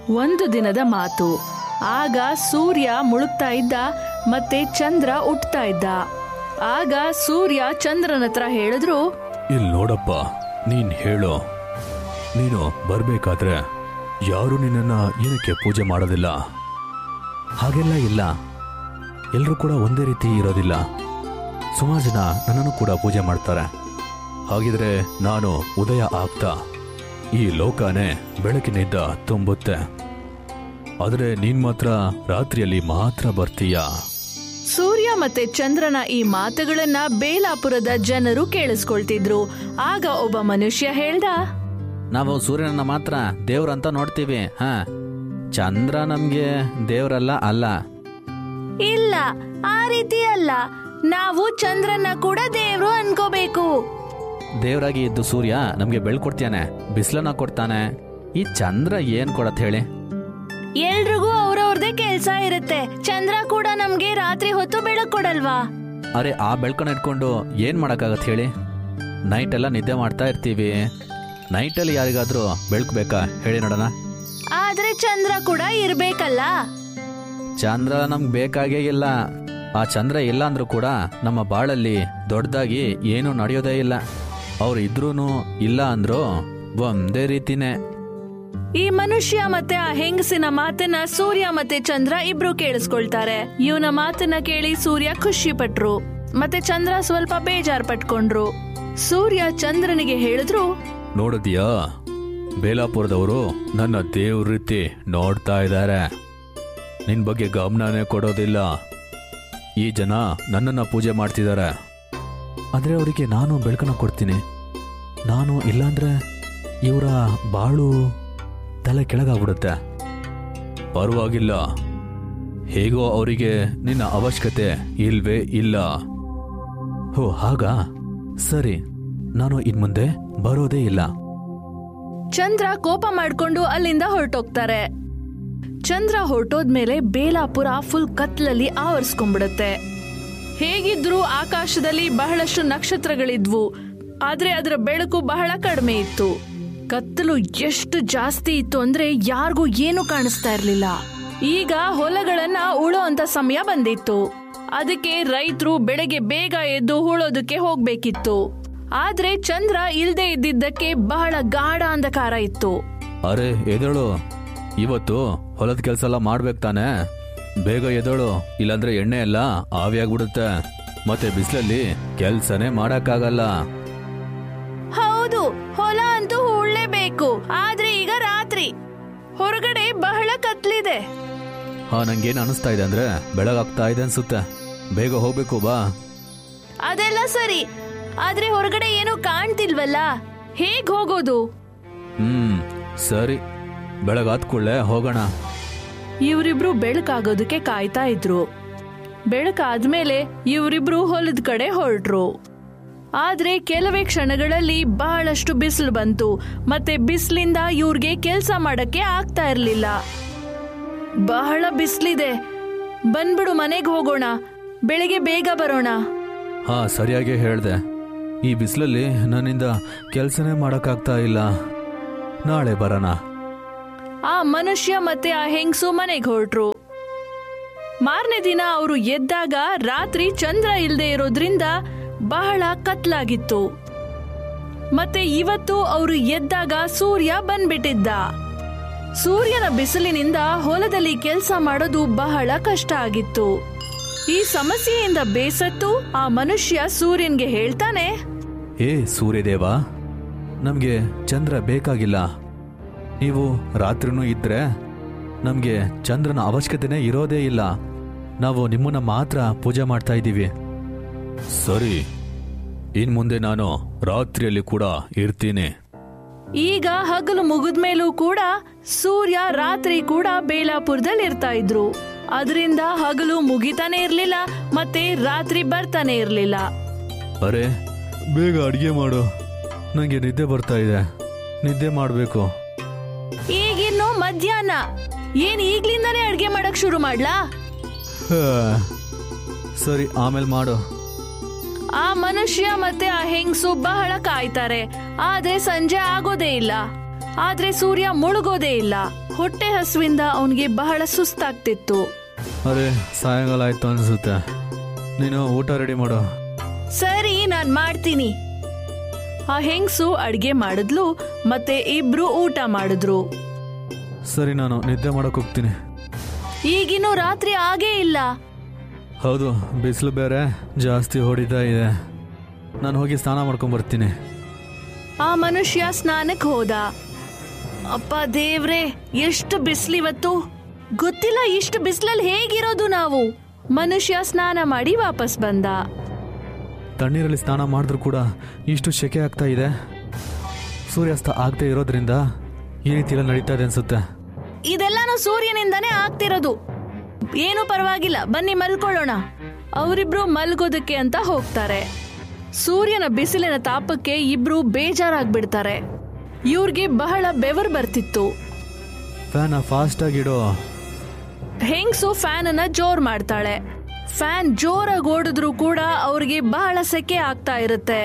ಒಂದು ದಿನದ ಮಾತು ಆಗ ಸೂರ್ಯ ಮುಳುಗ್ತಾ ಇದ್ದ ಮತ್ತೆ ಚಂದ್ರ ಉಟ್ತಾ ಇದ್ದ ಆಗ ಸೂರ್ಯ ಚಂದ್ರನ ಹತ್ರ ಹೇಳಿದ್ರು ಇಲ್ಲಿ ನೋಡಪ್ಪ ನೀನ್ ಹೇಳು ನೀನು ಬರ್ಬೇಕಾದ್ರೆ ಯಾರು ನಿನ್ನನ್ನ ಏನಕ್ಕೆ ಪೂಜೆ ಮಾಡೋದಿಲ್ಲ ಹಾಗೆಲ್ಲ ಇಲ್ಲ ಎಲ್ಲರೂ ಕೂಡ ಒಂದೇ ರೀತಿ ಇರೋದಿಲ್ಲ ಸುಮಾರು ಜನ ನನ್ನನ್ನು ಕೂಡ ಪೂಜೆ ಮಾಡ್ತಾರೆ ಹಾಗಿದ್ರೆ ನಾನು ಉದಯ ಆಗ್ತಾ ಈ ಲೋಕನೇ ಬೆಳಕಿನಿಂದ ತುಂಬುತ್ತೆ ಆದರೆ ನೀನ್ ಮಾತ್ರ ರಾತ್ರಿಯಲ್ಲಿ ಮಾತ್ರ ಬರ್ತೀಯಾ ಸೂರ್ಯ ಮತ್ತೆ ಚಂದ್ರನ ಈ ಮಾತುಗಳನ್ನ ಬೇಲಾಪುರದ ಜನರು ಕೇಳಿಸ್ಕೊಳ್ತಿದ್ರು ಆಗ ಒಬ್ಬ ಮನುಷ್ಯ ಹೇಳ್ದ ನಾವು ಸೂರ್ಯನನ್ನ ಮಾತ್ರ ದೇವ್ರಂತ ನೋಡ್ತೀವಿ ಹಾ ಚಂದ್ರ ನಮ್ಗೆ ದೇವ್ರಲ್ಲ ಅಲ್ಲ ಇಲ್ಲ ಆ ರೀತಿ ಅಲ್ಲ ನಾವು ಚಂದ್ರನ ಕೂಡ ದೇವ್ರು ಅನ್ಕೋಬೇಕು ದೇವ್ರಾಗಿ ಇದ್ದು ಸೂರ್ಯ ನಮ್ಗೆ ಬೆಳ್ಕೊಡ್ತಾನೆ ಬಿಸಿಲನ್ನ ಕೊಡ್ತಾನೆ ಈ ಚಂದ್ರ ಏನ್ ಕೊಡತ್ ಹೇಳಿ ಎಲ್ರಿಗೂ ಅವ್ರವ್ರದೇ ಕೆಲ್ಸ ಇರುತ್ತೆ ಚಂದ್ರ ಕೂಡ ನಮ್ಗೆ ರಾತ್ರಿ ಹೊತ್ತು ಬೆಳಕು ಕೊಡಲ್ವಾ ಅರೆ ಆ ಬೆಳ್ಕನ್ನ ಇಟ್ಕೊಂಡು ಏನ್ ಮಾಡಕ್ಕಾಗತ್ ಹೇಳಿ ನೈಟ್ ಎಲ್ಲ ನಿದ್ದೆ ಮಾಡ್ತಾ ಇರ್ತೀವಿ ನೈಟಲ್ಲಿ ಯಾರಿಗಾದ್ರೂ ಬೆಳಕು ಬೇಕಾ ಹೇಳಿ ನೋಡೋಣ ಆದ್ರೆ ಚಂದ್ರ ಕೂಡ ಇರ್ಬೇಕಲ್ಲ ಚಂದ್ರ ನಮ್ಗೆ ಬೇಕಾಗೇ ಇಲ್ಲ ಆ ಚಂದ್ರ ಇಲ್ಲ ಅಂದ್ರೂ ಕೂಡ ನಮ್ಮ ಬಾಳಲ್ಲಿ ದೊಡ್ಡದಾಗಿ ಏನು ನಡೆಯೋದೇ ಇಲ್ಲ ಅವ್ರು ಇದ್ರೂನು ಇಲ್ಲ ಅಂದ್ರು ಒಂದೇ ರೀತಿನೇ ಈ ಮನುಷ್ಯ ಮತ್ತೆ ಆ ಹೆಂಗಸಿನ ಮಾತನ್ನ ಸೂರ್ಯ ಮತ್ತೆ ಚಂದ್ರ ಇಬ್ರು ಕೇಳಿಸ್ಕೊಳ್ತಾರೆ ಇವನ ಮಾತನ್ನ ಕೇಳಿ ಸೂರ್ಯ ಖುಷಿ ಪಟ್ರು ಮತ್ತೆ ಚಂದ್ರ ಸ್ವಲ್ಪ ಬೇಜಾರ್ ಪಟ್ಕೊಂಡ್ರು ಸೂರ್ಯ ಚಂದ್ರನಿಗೆ ಹೇಳಿದ್ರು ನೋಡಿದ್ಯಾ ಬೇಲಾಪುರದವರು ನನ್ನ ದೇವ್ರ ರೀತಿ ನೋಡ್ತಾ ಇದ್ದಾರೆ ನಿನ್ ಬಗ್ಗೆ ಗಮನನೇ ಕೊಡೋದಿಲ್ಲ ಈ ಜನ ನನ್ನನ್ನ ಪೂಜೆ ಮಾಡ್ತಿದ್ದಾರೆ ಆದ್ರೆ ಅವರಿಗೆ ನಾನು ಬೆಳಕನ್ನ ಕೊಡ್ತೀನಿ ನಾನು ಇಲ್ಲಾಂದ್ರೆ ಇವರ ಬಾಳು ತಲೆ ಕೆಳಗಾಗ್ಬಿಡುತ್ತೆ ಪರವಾಗಿಲ್ಲ ಹೇಗೋ ಅವರಿಗೆ ನಿನ್ನ ಅವಶ್ಯಕತೆ ಇಲ್ವೇ ಇಲ್ಲ ಹೋ ಹಾಗಾ ಸರಿ ನಾನು ಇನ್ಮುಂದೆ ಬರೋದೇ ಇಲ್ಲ ಚಂದ್ರ ಕೋಪ ಮಾಡ್ಕೊಂಡು ಅಲ್ಲಿಂದ ಹೊರಟೋಗ್ತಾರೆ ಚಂದ್ರ ಹೊರಟೋದ್ಮೇಲೆ ಬೇಲಾಪುರ ಫುಲ್ ಕತ್ಲಲ್ಲಿ ಆವರಿಸ್ಕೊಂಡ್ಬಿಡುತ್ತೆ ಹೇಗಿದ್ರು ಆಕಾಶದಲ್ಲಿ ಬಹಳಷ್ಟು ನಕ್ಷತ್ರಗಳಿದ್ವು ಆದ್ರೆ ಅದರ ಬೆಳಕು ಬಹಳ ಕಡಿಮೆ ಇತ್ತು ಕತ್ತಲು ಎಷ್ಟು ಜಾಸ್ತಿ ಇತ್ತು ಅಂದ್ರೆ ಯಾರಿಗೂ ಏನು ಕಾಣಿಸ್ತಾ ಇರ್ಲಿಲ್ಲ ಈಗ ಹೊಲಗಳನ್ನ ಉಳೋ ಅಂತ ಸಮಯ ಬಂದಿತ್ತು ಅದಕ್ಕೆ ರೈತರು ಬೆಳಗ್ಗೆ ಬೇಗ ಎದ್ದು ಹೂಳೋದಕ್ಕೆ ಹೋಗ್ಬೇಕಿತ್ತು ಆದ್ರೆ ಚಂದ್ರ ಇಲ್ದೇ ಇದ್ದಿದ್ದಕ್ಕೆ ಬಹಳ ಗಾಢ ಅಂಧಕಾರ ಇತ್ತು ಅರೆ ಎದಳು ಇವತ್ತು ಹೊಲದ ಕೆಲಸ ಎಲ್ಲ ಮಾಡ್ಬೇಕು ತಾನೆ ಬೇಗ ಎದಳು ಇಲ್ಲಾಂದ್ರೆ ಎಣ್ಣೆ ಎಲ್ಲ ಆವಿಯಾಗ್ಬಿಡುತ್ತೆ ಮತ್ತೆ ಬಿಸಿಲಲ್ಲಿ ಕೆಲ್ಸನೇ ಮಾಡಕ್ಕಾಗಲ್ಲ ಹೌದು ಹೊಲ ಅಂತೂ ಹೂಳ್ಲೇಬೇಕು ಆದ್ರೆ ಈಗ ರಾತ್ರಿ ಹೊರಗಡೆ ಬಹಳ ಕತ್ಲಿದೆ ಹಾ ನಂಗೇನ್ ಅನಿಸ್ತಾ ಇದೆ ಅಂದ್ರೆ ಬೆಳಗಾಗ್ತಾ ಇದೆ ಅನ್ಸುತ್ತೆ ಬೇಗ ಹೋಗ್ಬೇಕು ಬಾ ಅದೆಲ್ಲ ಸರಿ ಆದ್ರೆ ಹೊರಗಡೆ ಏನು ಕಾಣ್ತಿಲ್ವಲ್ಲ ಹೇಗ್ ಹೋಗೋದು ಹ್ಮ್ ಸರಿ ಬೆಳಗಾದ ಕೂಡಲೇ ಹೋಗೋಣ ಇವರಿಬ್ರು ಬೆಳಕಾಗೋದಕ್ಕೆ ಕಾಯ್ತಾ ಇದ್ರು ಬೆಳಕಾದ್ಮೇಲೆ ಇವರಿಬ್ರು ಹೊಲದ ಕಡೆ ಹೊರಟ್ರು ಆದ್ರೆ ಕೆಲವೇ ಕ್ಷಣಗಳಲ್ಲಿ ಬಹಳಷ್ಟು ಬಿಸಿಲು ಬಂತು ಮತ್ತೆ ಬಿಸಿಲಿಂದ ಇವ್ರಿಗೆ ಕೆಲಸ ಮಾಡಕ್ಕೆ ಆಗ್ತಾ ಇರ್ಲಿಲ್ಲ ಬಹಳ ಬಿಸಿಲಿದೆ ಬಂದ್ಬಿಡು ಮನೆಗೆ ಹೋಗೋಣ ಬೆಳಿಗ್ಗೆ ಬೇಗ ಬರೋಣ ಹಾ ಸರಿಯಾಗಿ ಹೇಳ್ದೆ ಈ ಬಿಸಿಲಲ್ಲಿ ನನ್ನಿಂದ ಕೆಲಸನೇ ಮಾಡಕ್ಕಾಗ್ತಾ ಇಲ್ಲ ನಾಳೆ ಬರೋಣ ಆ ಮನುಷ್ಯ ಮತ್ತೆ ಆ ಹೆಂಗಸು ಮನೆಗೆ ಹೊರಟ್ರು ಮಾರನೇ ದಿನ ಅವರು ಎದ್ದಾಗ ರಾತ್ರಿ ಚಂದ್ರ ಇಲ್ದೇ ಇರೋದ್ರಿಂದ ಬಹಳ ಕತ್ಲಾಗಿತ್ತು ಮತ್ತೆ ಇವತ್ತು ಅವರು ಎದ್ದಾಗ ಸೂರ್ಯ ಬಂದ್ಬಿಟ್ಟಿದ್ದ ಸೂರ್ಯನ ಬಿಸಿಲಿನಿಂದ ಹೊಲದಲ್ಲಿ ಕೆಲಸ ಮಾಡೋದು ಬಹಳ ಕಷ್ಟ ಆಗಿತ್ತು ಈ ಸಮಸ್ಯೆಯಿಂದ ಬೇಸತ್ತು ಆ ಮನುಷ್ಯ ಸೂರ್ಯನ್ಗೆ ಹೇಳ್ತಾನೆ ಏ ಸೂರ್ಯದೇವ ನಮಗೆ ಚಂದ್ರ ಬೇಕಾಗಿಲ್ಲ ನೀವು ರಾತ್ರಿನೂ ಇದ್ರೆ ನಮಗೆ ಚಂದ್ರನ ಅವಶ್ಯಕತೆನೇ ಇರೋದೇ ಇಲ್ಲ ನಾವು ನಿಮ್ಮನ್ನ ಮಾತ್ರ ಪೂಜೆ ಮಾಡ್ತಾ ಇದ್ದೀವಿ ಸರಿ ಇನ್ ಮುಂದೆ ನಾನು ರಾತ್ರಿಯಲ್ಲಿ ಕೂಡ ಇರ್ತೀನಿ ಈಗ ಹಗಲು ಮುಗಿದ್ಮೇಲೂ ಕೂಡ ಸೂರ್ಯ ರಾತ್ರಿ ಕೂಡ ಬೇಲಾಪುರದಲ್ಲಿ ಇರ್ತಾ ಇದ್ರು ಅದರಿಂದ ಹಗಲು ಮುಗಿತಾನೆ ಇರ್ಲಿಲ್ಲ ಮತ್ತೆ ರಾತ್ರಿ ಬರ್ತಾನೆ ಇರ್ಲಿಲ್ಲ ಅರೆ ಬೇಗ ಅಡಿಗೆ ಮಾಡು ನನಗೆ ನಿದ್ದೆ ಬರ್ತಾ ಇದೆ ನಿದ್ದೆ ಮಾಡಬೇಕು ಈಗಿನ್ನು ಮಧ್ಯಾಹ್ನ ಏನ್ ಈಗ್ಲಿಂದಾನೇ ಅಡ್ಗೆ ಮಾಡಕ್ ಶುರು ಮಾಡ್ಲಾ ಸರಿ ಆಮೇಲೆ ಮಾಡು ಆ ಮನುಷ್ಯ ಮತ್ತೆ ಆ ಹೆಂಗಸು ಬಹಳ ಕಾಯ್ತಾರೆ ಆದ್ರೆ ಸಂಜೆ ಆಗೋದೇ ಇಲ್ಲ ಆದ್ರೆ ಸೂರ್ಯ ಮುಳುಗೋದೇ ಇಲ್ಲ ಹೊಟ್ಟೆ ಹಸುವಿಂದ ಅವನಿಗೆ ಬಹಳ ಸುಸ್ತಾಗ್ತಿತ್ತು ಅರೆ ಸಾಯಂಕಾಲ ಆಯ್ತು ಅನ್ಸುತ್ತೆ ನೀನು ಊಟ ರೆಡಿ ಮಾಡು ಸರಿ ನಾನ್ ಮಾಡ್ತೀನಿ ಆ ಹೆಂಗ್ಸು ಅಡ್ಗೆ ಮಾಡಿದ್ಲು ಮತ್ತೆ ಇಬ್ರು ಊಟ ಮಾಡಿದ್ರು ಸರಿ ನಾನು ನಿದ್ದೆ ಮಾಡಕ್ ಹೋಗ್ತೀನಿ ಈಗಿನ್ನೂ ರಾತ್ರಿ ಆಗೇ ಇಲ್ಲ ಹೌದು ಬಿಸಿಲು ಬೇರೆ ಜಾಸ್ತಿ ಹೊಡಿತಾ ಇದೆ ನಾನು ಹೋಗಿ ಸ್ನಾನ ಮಾಡ್ಕೊಂಡ್ ಬರ್ತೀನಿ ಆ ಮನುಷ್ಯ ಸ್ನಾನಕ್ಕೆ ಹೋದ ಅಪ್ಪ ದೇವ್ರೆ ಎಷ್ಟು ಬಿಸಿಲಿವತ್ತು ಗೊತ್ತಿಲ್ಲ ಇಷ್ಟು ಬಿಸಿಲಲ್ಲಿ ಹೇಗಿರೋದು ನಾವು ಮನುಷ್ಯ ಸ್ನಾನ ಮಾಡಿ ವಾಪಸ್ ಬಂದ ತಣ್ಣೀರಲ್ಲಿ ಸ್ನಾನ ಮಾಡಿದ್ರು ಕೂಡ ಇಷ್ಟು ಸೆಕೆ ಆಗ್ತಾ ಇದೆ ಸೂರ್ಯಾಸ್ತ ಆಗದೆ ಇರೋದ್ರಿಂದ ಈ ರೀತಿ ಎಲ್ಲ ನಡೀತಾ ಇದೆ ಅನ್ಸುತ್ತೆ ಇದೆಲ್ಲಾನು ಸೂರ್ಯನಿಂದಾನೇ ಆಗ್ತಿರೋದು ಏನು ಪರವಾಗಿಲ್ಲ ಬನ್ನಿ ಮಲ್ಕೊಳ್ಳೋಣ ಅವರಿಬ್ರು ಮಲ್ಗೋದಕ್ಕೆ ಅಂತ ಹೋಗ್ತಾರೆ ಸೂರ್ಯನ ಬಿಸಿಲಿನ ತಾಪಕ್ಕೆ ಇಬ್ರು ಬೇಜಾರಾಗ್ಬಿಡ್ತಾರೆ ಇವ್ರಿಗೆ ಬಹಳ ಬೆವರು ಬರ್ತಿತ್ತು ಫ್ಯಾನ ಫಾಸ್ಟ್ ಆಗಿಡೋ ಹೆಂಗ್ಸು ಫ್ಯಾನ್ ಅನ್ನ ಜೋರ್ ಮಾಡ್ತಾಳೆ ಫ್ಯಾನ್ ಜೋರಾಗಿ ಓಡಿದ್ರು ಕೂಡ ಅವ್ರಿಗೆ ಬಹಳ ಸೆಕೆ ಆಗ್ತಾ ಇರುತ್ತೆ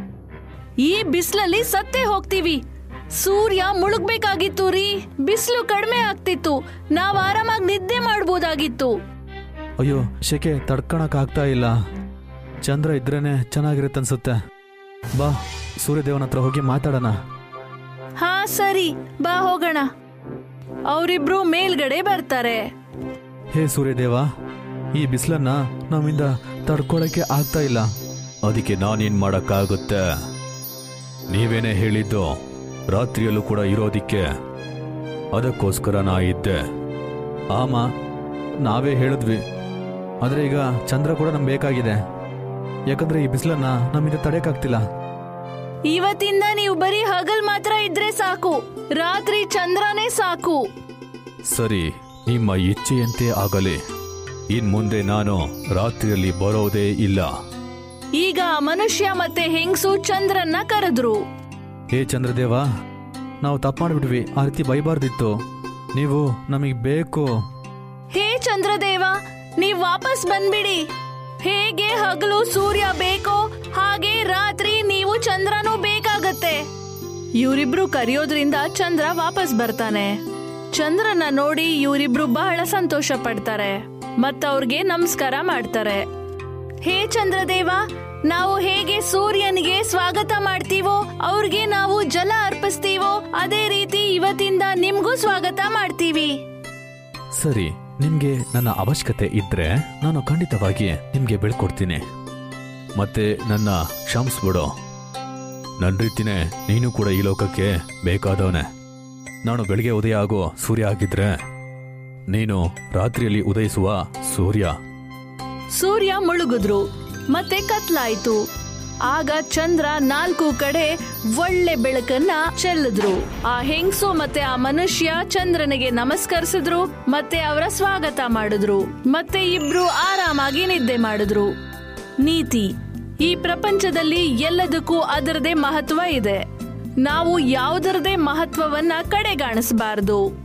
ಈ ಬಿಸಿಲಲ್ಲಿ ಸತ್ತೇ ಹೋಗ್ತೀವಿ ಸೂರ್ಯ ಮುಳುಗ್ಬೇಕಾಗಿತ್ತು ರೀ ಬಿಸಿಲು ಕಡಿಮೆ ಆಗ್ತಿತ್ತು ನಾವ್ ಆರಾಮಾಗಿ ನಿದ್ದೆ ಮಾಡ್ಬೋದಾಗಿತ್ತು ಅಯ್ಯೋ ಸೆಕೆ ತಡ್ಕೊಳಕ್ ಆಗ್ತಾ ಇಲ್ಲ ಚಂದ್ರ ಇದ್ರೇನೆ ಚೆನ್ನಾಗಿರುತ್ತೆ ಅನ್ಸುತ್ತೆ ಬಾ ಸೂರ್ಯದೇವನ ಹತ್ರ ಹೋಗಿ ಮಾತಾಡೋಣ ಹಾ ಸರಿ ಬಾ ಹೋಗೋಣ ಅವರಿಬ್ರು ಮೇಲ್ಗಡೆ ಬರ್ತಾರೆ ಹೇ ಸೂರ್ಯದೇವ ಈ ಬಿಸಿಲನ್ನ ನಮ್ಮಿಂದ ತಡ್ಕೊಳಕ್ಕೆ ಆಗ್ತಾ ಇಲ್ಲ ಅದಕ್ಕೆ ನಾನೇನ್ ಮಾಡಕ್ಕಾಗುತ್ತೆ ನೀವೇನೇ ಹೇಳಿದ್ದು ರಾತ್ರಿಯಲ್ಲೂ ಕೂಡ ಇರೋದಿಕ್ಕೆ ಅದಕ್ಕೋಸ್ಕರ ನಾ ಇದ್ದೆ ಆಮ ನಾವೇ ಹೇಳಿದ್ವಿ ಆದ್ರೆ ಈಗ ಚಂದ್ರ ಕೂಡ ನಮ್ಗೆ ಬೇಕಾಗಿದೆ ಯಾಕಂದ್ರೆ ಈ ಬಿಸಿಲನ್ನ ನಮ್ಮಿಂದ ತಡೆಯಕ್ಕಾಗ್ತಿಲ್ಲ ಇವತ್ತಿಂದ ನೀವು ಬರೀ ಹಗಲ್ ಮಾತ್ರ ಇದ್ರೆ ಸಾಕು ರಾತ್ರಿ ಚಂದ್ರನೇ ಸಾಕು ಸರಿ ನಿಮ್ಮ ಇಚ್ಛೆಯಂತೆ ಆಗಲಿ ಇನ್ ಮುಂದೆ ನಾನು ರಾತ್ರಿಯಲ್ಲಿ ಬರೋದೇ ಇಲ್ಲ ಈಗ ಆ ಮನುಷ್ಯ ಮತ್ತೆ ಹೆಂಗ್ಸು ಚಂದ್ರನ್ನ ಕರೆದ್ರು ಹೇ ಚಂದ್ರದೇವ ನಾವು ತಪ್ಪು ಮಾಡಿಬಿಟ್ವಿ ಆ ರೀತಿ ಬೈಬಾರ್ದಿತ್ತು ನೀವು ನಮಗೆ ಬೇಕು ಹೇ ಚಂದ್ರದೇವ ನೀವ್ ವಾಪಸ್ ಬಂದ್ಬಿಡಿ ಹೇಗೆ ಹಗಲು ಸೂರ್ಯ ಬೇಕೋ ಹಾಗೆ ರಾತ್ರಿ ನೀವು ಚಂದ್ರನೂ ಬೇಕಾಗತ್ತೆ ಇವರಿಬ್ರು ಕರೆಯೋದ್ರಿಂದ ಚಂದ್ರ ವಾಪಸ್ ಬರ್ತಾನೆ ಚಂದ್ರನ ನೋಡಿ ಇವರಿಬ್ರು ಬಹಳ ಸಂತೋಷ ಪಡ್ತಾರೆ ಮತ್ತವ್ರಿಗೆ ನಮಸ್ಕಾರ ಮಾಡ್ತಾರೆ ಹೇ ಚಂದ್ರದೇವ ನಾವು ಹೇಗೆ ಸೂರ್ಯನಿಗೆ ಸ್ವಾಗತ ಮಾಡ್ತೀವೋ ಅವ್ರಿಗೆ ನಾವು ಜಲ ಅರ್ಪಿಸ್ತೀವೋ ಅದೇ ರೀತಿ ಇವತ್ತಿಂದ ನಿಮ್ಗೂ ಸ್ವಾಗತ ಮಾಡ್ತೀವಿ ಸರಿ ನಿಮ್ಗೆ ನನ್ನ ಅವಶ್ಯಕತೆ ಇದ್ರೆ ನಾನು ಖಂಡಿತವಾಗಿ ನಿಮ್ಗೆ ಬೆಳ್ಕೊಡ್ತೀನಿ ಮತ್ತೆ ನನ್ನ ಕ್ಷಮಿಸ್ಬಿಡು ನನ್ನ ರೀತಿನೇ ನೀನು ಕೂಡ ಈ ಲೋಕಕ್ಕೆ ಬೇಕಾದವನೆ ನಾನು ಬೆಳಿಗ್ಗೆ ಉದಯ ಆಗೋ ಸೂರ್ಯ ಆಗಿದ್ರೆ ನೀನು ರಾತ್ರಿಯಲ್ಲಿ ಉದಯಿಸುವ ಸೂರ್ಯ ಸೂರ್ಯ ಮುಳುಗಿದ್ರು ಮತ್ತೆ ಕತ್ಲಾಯ್ತು ಆಗ ಚಂದ್ರ ನಾಲ್ಕು ಕಡೆ ಒಳ್ಳೆ ಬೆಳಕನ್ನ ಚೆಲ್ಲಿದ್ರು ಆ ಹೆಂಗ್ಸು ಮತ್ತೆ ಆ ಮನುಷ್ಯ ಚಂದ್ರನಿಗೆ ನಮಸ್ಕರಿಸಿದ್ರು ಮತ್ತೆ ಅವರ ಸ್ವಾಗತ ಮಾಡಿದ್ರು ಮತ್ತೆ ಇಬ್ರು ಆರಾಮಾಗಿ ನಿದ್ದೆ ಮಾಡಿದ್ರು ನೀತಿ ಈ ಪ್ರಪಂಚದಲ್ಲಿ ಎಲ್ಲದಕ್ಕೂ ಅದರದೇ ಮಹತ್ವ ಇದೆ ನಾವು ಯಾವುದರದೇ ಮಹತ್ವವನ್ನ ಕಡೆಗಾಣಿಸಬಾರದು